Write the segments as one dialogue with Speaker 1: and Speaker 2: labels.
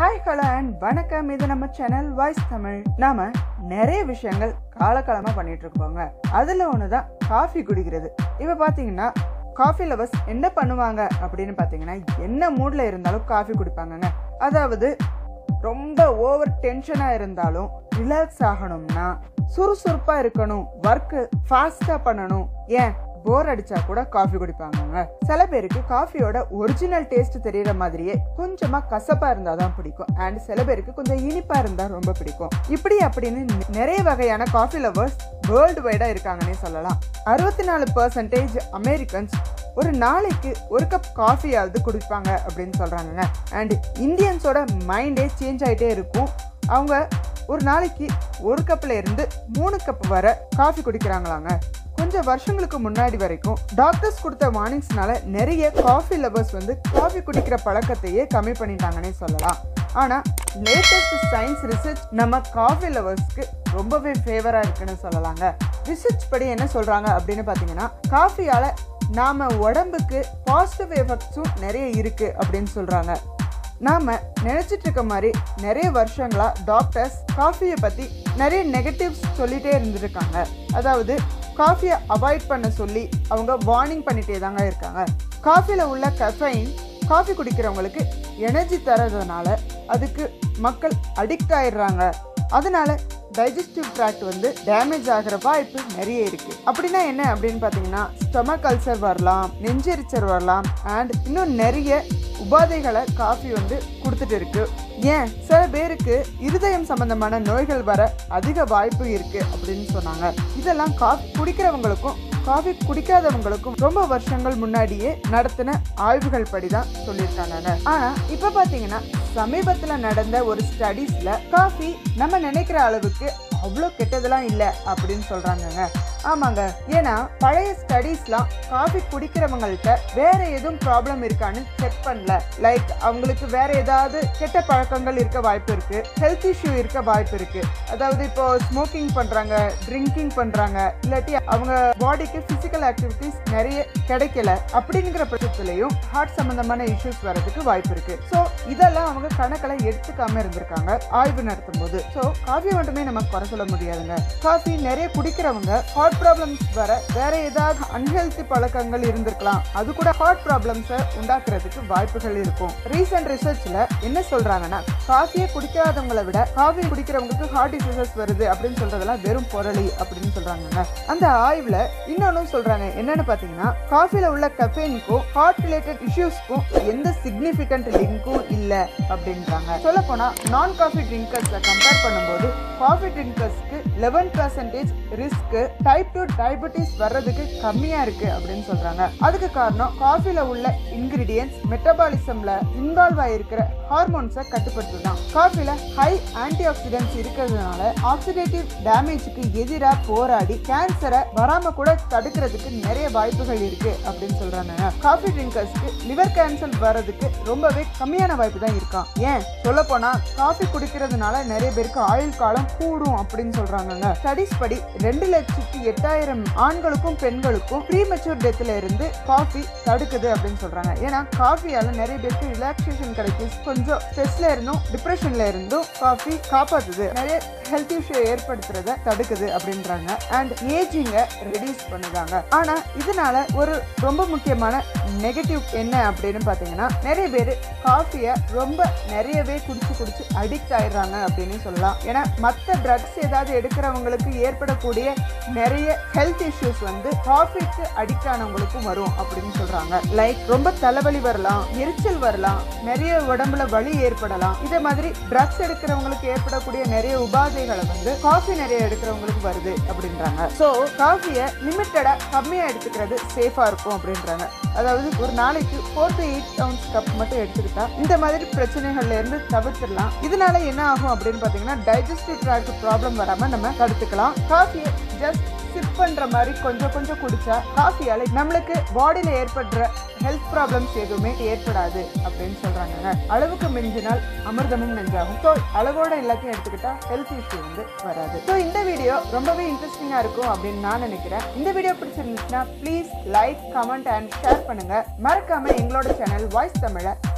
Speaker 1: Hi hello and வணக்கம் இது நம்ம சேனல் வாய்ஸ் தமிழ் நாம நிறைய விஷயங்கள் காலகாலமா பண்ணிட்டு இருக்கோங்க அதுல ஒண்ணுதான் காஃபி குடிக்கிறது இப்ப பாத்தீங்கன்னா காஃபி லவர்ஸ் என்ன பண்ணுவாங்க அப்படின்னு பாத்தீங்கன்னா என்ன மூட்ல இருந்தாலும் காஃபி குடிப்பாங்கங்க அதாவது ரொம்ப ஓவர் டென்ஷனா இருந்தாலும் ரிலாக்ஸ் ஆகணும்னா சுறுசுறுப்பா இருக்கணும் ஒர்க்கு ஃபாஸ்டா பண்ணணும் ஏன் போர் அடிச்சா கூட காஃபி குடிப்பாங்கங்க சில பேருக்கு காஃபியோட ஒரிஜினல் டேஸ்ட் தெரியற மாதிரியே கொஞ்சமா கசப்பா இருந்தா தான் பிடிக்கும் அண்ட் சில பேருக்கு கொஞ்சம் இனிப்பா இருந்தா ரொம்ப பிடிக்கும் இப்படி அப்படின்னு நி- நிறைய வகையான காஃபி லவர்ஸ் வேர்ல்டு வைடா இருக்காங்கன்னே சொல்லலாம் அறுபத்தி நாலு பர்சன்டேஜ் அமெரிக்கன்ஸ் ஒரு நாளைக்கு ஒரு கப் காஃபியாவது குடிப்பாங்க அப்படின்னு சொல்றாங்கங்க அண்ட் இந்தியன்ஸோட மைண்டே சேஞ்ச் ஆயிட்டே இருக்கும் அவங்க ஒரு நாளைக்கு ஒரு கப்ல இருந்து மூணு கப் வரை காஃபி குடிக்கிறாங்களாங்க கொஞ்சம் வருஷங்களுக்கு முன்னாடி வரைக்கும் டாக்டர்ஸ் கொடுத்த வார்னிங்ஸ்னால நிறைய காஃபி லவர்ஸ் வந்து காஃபி குடிக்கிற பழக்கத்தையே கம்மி பண்ணிட்டாங்கன்னே சொல்லலாம் ஆனா லேட்டஸ்ட் சயின்ஸ் ரிசர்ச் நம்ம காஃபி லவர்ஸ்க்கு ரொம்பவே ஃபேவரா இருக்குன்னு சொல்லலாங்க ரிசர்ச் படி என்ன சொல்றாங்க அப்படின்னு பாத்தீங்கன்னா காஃபியால நாம உடம்புக்கு பாசிட்டிவ் எஃபெக்ட்ஸும் நிறைய இருக்கு அப்படின்னு சொல்றாங்க நாம நினைச்சிட்டு இருக்க மாதிரி நிறைய வருஷங்களா டாக்டர்ஸ் காஃபியை பத்தி நிறைய நெகட்டிவ்ஸ் சொல்லிட்டே இருந்திருக்காங்க அதாவது காஃபியை அவாய்ட் பண்ண சொல்லி அவங்க வார்னிங் பண்ணிட்டே தாங்க இருக்காங்க காஃபியில் உள்ள கஃபைன் காஃபி குடிக்கிறவங்களுக்கு எனர்ஜி தரதுனால அதுக்கு மக்கள் அடிக்ட் ஆயிடுறாங்க அதனால டைஜஸ்டிவ் ட்ராக்ட் வந்து டேமேஜ் ஆகிற வாய்ப்பு நிறைய இருக்கு அப்படின்னா என்ன அப்படின்னு பார்த்தீங்கன்னா ஸ்டொமக் அல்சர் வரலாம் நெஞ்செரிச்சல் வரலாம் அண்ட் இன்னும் நிறைய உபாதைகளை காஃபி வந்து கொடுத்துட்டு இருக்கு ஏன் சில பேருக்கு இருதயம் சம்பந்தமான நோய்கள் வர அதிக வாய்ப்பு இருக்கு அப்படின்னு சொன்னாங்க இதெல்லாம் காஃபி குடிக்கிறவங்களுக்கும் காஃபி குடிக்காதவங்களுக்கும் ரொம்ப வருஷங்கள் முன்னாடியே நடத்தின ஆய்வுகள் படி தான் சொல்லியிருக்காங்க ஆனா இப்ப பாத்தீங்கன்னா சமீபத்துல நடந்த ஒரு ஸ்டடீஸ்ல காஃபி நம்ம நினைக்கிற அளவுக்கு அவ்வளோ கெட்டதெல்லாம் இல்லை அப்படின்னு சொல்றாங்கங்க ஆமாங்க ஏன்னா பழைய ஸ்டடீஸ்லாம் காஃபி குடிக்கிறவங்கள்ட்ட வேற எதுவும் ப்ராப்ளம் இருக்கான்னு செக் பண்ணல லைக் அவங்களுக்கு வேற ஏதாவது கெட்ட பழக்கங்கள் இருக்க வாய்ப்பு இருக்கு ஹெல்த் இஷ்யூ இருக்க வாய்ப்பு இருக்கு அதாவது இப்போ ஸ்மோக்கிங் பண்றாங்க ட்ரிங்கிங் பண்றாங்க இல்லாட்டி அவங்க பாடிக்கு பிசிக்கல் ஆக்டிவிட்டிஸ் நிறைய கிடைக்கல அப்படிங்கிற பட்சத்துலயும் ஹார்ட் சம்பந்தமான இஷ்யூஸ் வரதுக்கு வாய்ப்பு இருக்கு ஸோ இதெல்லாம் அவங்க கணக்கில் எடுத்துக்காம இருந்திருக்காங்க ஆய்வு நடத்தும் போது ஸோ காஃபி மட்டுமே நம்ம குறை சொல்ல முடியாதுங்க காஃபி நிறைய குடிக்கிறவங்க ஹார்ட் ப்ராப்ளம்ஸ் வர வேற ஏதாவது அன்ஹெல்தி பழக்கங்கள் இருந்திருக்கலாம் அது கூட ஹார்ட் ப்ராப்ளம்ஸை உண்டாக்குறதுக்கு வாய்ப்புகள் இருக்கும் ரீசெண்ட் ரிசர்ச்ல என்ன சொல்றாங்கன்னா காஃபியை குடிக்காதவங்களை விட காஃபி குடிக்கிறவங்களுக்கு ஹார்ட் டிசீசஸ் வருது அப்படின்னு சொல்றதெல்லாம் வெறும் பொருளி அப்படின்னு சொல்றாங்கங்க அந்த ஆய்வுல இன்னொன்னும் சொல்றாங்க என்னன்னு பாத்தீங்கன்னா காஃபில உள்ள கஃபைனுக்கும் ஹார்ட் ரிலேட்டட் இஷ்யூஸ்க்கும் எந்த சிக்னிபிகண்ட் லிங்க்கும் இல்ல அப்படின்றாங்க சொல்ல போனா நான் காஃபி ட்ரிங்கர்ஸ்ல கம்பேர் பண்ணும்போது காஃபி ட்ரிங்கர்ஸ்க்கு eleven percentage risk type two diabetes வர்றதுக்கு கம்மியா இருக்கு அப்படின்னு சொல்றாங்க அதுக்கு காரணம் காஃபில உள்ள இன்கிரீடியன்ஸ் மெட்டபாலிசம்ல இன்வால்வ் ஆயிருக்கிற ஹார்மோன்ஸை கட்டுப்படுத்துதான் காஃபில ஹை ஆன்டி ஆக்சிடென்ட்ஸ் இருக்கிறதுனால ஆக்சிடேட்டிவ் டேமேஜுக்கு எதிராக போராடி கேன்சரை வராம கூட தடுக்கிறதுக்கு நிறைய வாய்ப்புகள் இருக்கு அப்படின்னு சொல்றாங்க காஃபி ட்ரிங்கர்ஸ்க்கு லிவர் கேன்சர் வர்றதுக்கு ரொம்பவே கம்மியான வாய்ப்பு தான் இருக்காம் ஏன் சொல்ல போனா காஃபி குடிக்கிறதுனால நிறைய பேருக்கு ஆயுள் காலம் கூடும் அப்படின்னு சொல்றாங்கங்க ஸ்டடிஸ் படி ரெண்டு லட்சத்தி எட்டாயிரம் ஆண்களுக்கும் பெண்களுக்கும் ப்ரீ மெச்சூர் டெத்ல இருந்து காஃபி தடுக்குது அப்படின்னு சொல்றாங்க ஏன்னா காஃபியால நிறைய பேருக்கு ரிலாக்ஸேஷன் கிடைக்கும் கொஞ்சம் ஸ்ட்ரெஸ்ல இருந்தும் டிப்ரெஷன்ல இருந்தும் காஃபி காப்பாத்துது நிறைய ஹெல்த் இஷ்யூ ஏற்படுத்துறத தடுக்குது அப்படின்றாங்க அண்ட் ஏஜிங்கை ரெடியூஸ் பண்ணுதாங்க ஆனா இதனால ஒரு ரொம்ப முக்கியமான நெகட்டிவ் என்ன அப்படின்னு பாத்தீங்கன்னா நிறைய பேர் காஃபியை ரொம்ப நிறையவே குடிச்சு குடிச்சு அடிக்ட் ஆயிடுறாங்க அப்படின்னு சொல்லலாம் ஏன்னா மற்ற ட்ரக்ஸ் ஏதாவது எடுக்கிறவங்களுக்கு ஏற்படக்கூடிய நிறைய ஹெல்த் இஷ்யூஸ் வந்து காஃபிக்கு அடிக்ட் ஆனவங்களுக்கும் வரும் அப்படின்னு சொல்றாங்க லைக் ரொம்ப தலைவலி வரலாம் எரிச்சல் வரலாம் நிறைய உடம்புல வலி ஏற்படலாம் இதே மாதிரி ட்ரக்ஸ் எடுக்கிறவங்களுக்கு ஏற்படக்கூடிய நிறைய உபாதைகளை வந்து காஃபி நிறைய எடுக்கிறவங்களுக்கு வருது அப்படின்றாங்க ஸோ காஃபியை லிமிட்டடா கம்மியா எடுத்துக்கிறது சேஃபா இருக்கும் அப்படின்றாங்க அதாவது ஒரு நாளைக்கு four to eight ounce cup மட்டும் எடுத்துக்கிட்டா இந்த மாதிரி பிரச்சனைகள்ல இருந்து தவிர்த்திடலாம் இதனால என்ன ஆகும் அப்படின்னு பாத்தீங்கன்னா டைஜஸ்டிவ் ட்ராக் ப்ராப்ளம் வராம நம்ம தடுத்துக்கலாம் காஃபியை ஜஸ்ட் சிப் பண்ற மாதிரி கொஞ்சம் கொஞ்சம் குடிச்சா காஃபியால நம்மளுக்கு பாடியில ஏற்படுற ஹெல்த் ப்ராப்ளம்ஸ் எதுவுமே ஏற்படாது அப்படின்னு சொல்றாங்க அளவுக்கு மிஞ்சினால் அமிர்தமும் நெஞ்சாகும் ஸோ அளவோட எல்லாத்தையும் எடுத்துக்கிட்டா ஹெல்த் இஷ்யூ வந்து வராது ஸோ இந்த வீடியோ ரொம்பவே இன்ட்ரெஸ்டிங்கா இருக்கும் அப்படின்னு நான் நினைக்கிறேன் இந்த வீடியோ பிடிச்சிருந்துச்சுன்னா please like comment and share பண்ணுங்க மறக்காம எங்களோட சேனல் வாய்ஸ் தமிழை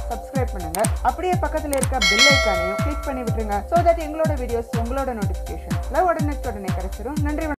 Speaker 1: சப்ஸ்கிரைப் பண்ணுங்க அப்படியே பக்கத்துல இருக்க பெல் ஐக்கானையும் கிளிக் பண்ணி விட்டுருங்க சோ தட் எங்களோட வீடியோஸ் உங்களோட நோட்டிபிகேஷன்ஸ்ல உடனே உடனே கிடைச்சிரும் நன்றி வணக்கம்.